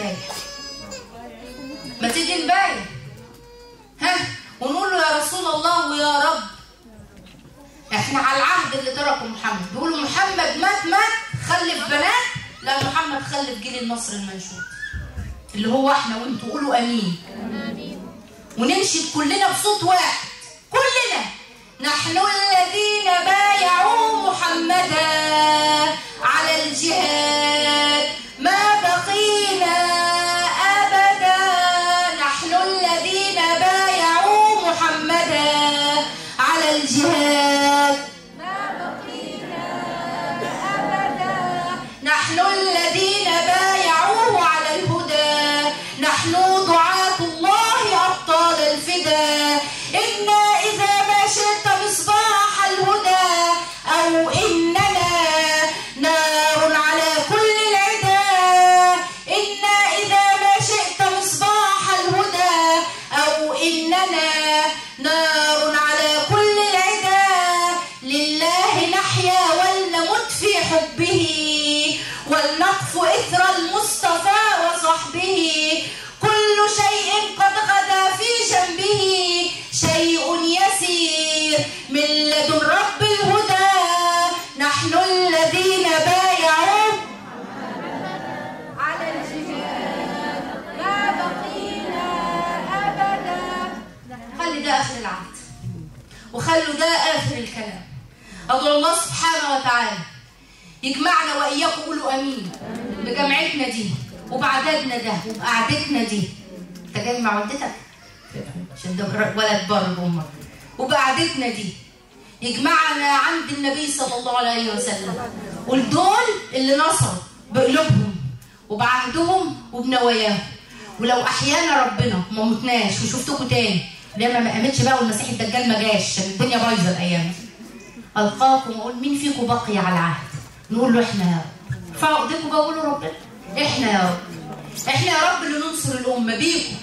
مالح ما تيجي نبايع ها ونقول له يا رسول الله ويا رب احنا على العهد اللي تركه محمد بيقولوا محمد مات مات خلف بنات لا محمد خلف جيل النصر المنشود اللي هو احنا وانتوا قولوا امين وننشد كلنا بصوت واحد كلنا نحن الذين بايعوا محمدا على الجهاد ما بقينا ابدا نحن الذين بايعوا محمدا على الجهاد نحن الذين بايعوه على الهدى نحن دعاة الله أبطال الفدا إنا إذا ما شئت مصباح الهدى أو إننا نار على كل العدا إنا إذا ما شئت مصباح الهدى أو إننا نار على كل العدا لله نحيا ولنمت في حبه ولنقف إثر المصطفى وصحبه كل شيء قد غدا في جنبه شيء يسير من لدن رب الهدى نحن الذين بايعوا على الجهاد ما بقينا أبدا خلي ده آخر العهد وخلوا ده آخر الكلام أدعو الله سبحانه وتعالى يجمعنا وإياكم قولوا أمين بجمعتنا دي وبعددنا ده وبقعدتنا دي أنت جاي مع والدتك عشان ده ولد بر بأمك وبقعدتنا دي يجمعنا عند النبي صلى الله عليه وسلم والدول اللي نصروا بقلوبهم وبعهدهم وبنواياهم ولو احيانا ربنا ما متناش وشفتكم تاني لما ما قامتش بقى والمسيح الدجال ما جاش عشان الدنيا بايظه الايام دي القاكم واقول مين فيكم بقي على العهد نقول له احنا يا رب ارفعوا ايديكم بقى وقولوا ربنا احنا يا رب احنا يا رب اللي ننصر الامه بيكم